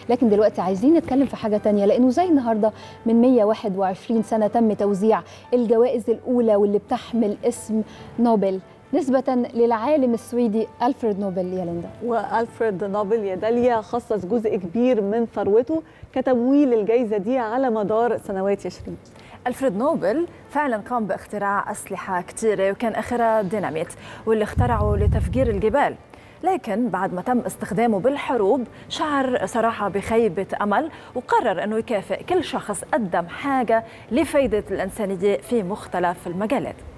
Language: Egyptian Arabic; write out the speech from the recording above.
لكن دلوقتي عايزين نتكلم في حاجه تانية لانه زي النهارده من 121 سنه تم توزيع الجوائز الاولى واللي بتحمل اسم نوبل نسبة للعالم السويدي ألفريد نوبل يا ليندا والفريد نوبل يا داليا خصص جزء كبير من ثروته كتمويل الجائزة دي على مدار سنوات يا شيرين ألفريد نوبل فعلا قام باختراع أسلحة كثيرة وكان آخرها ديناميت واللي اخترعه لتفجير الجبال لكن بعد ما تم استخدامه بالحروب شعر صراحة بخيبة أمل وقرر أنه يكافئ كل شخص قدم حاجة لفائدة الإنسانية في مختلف المجالات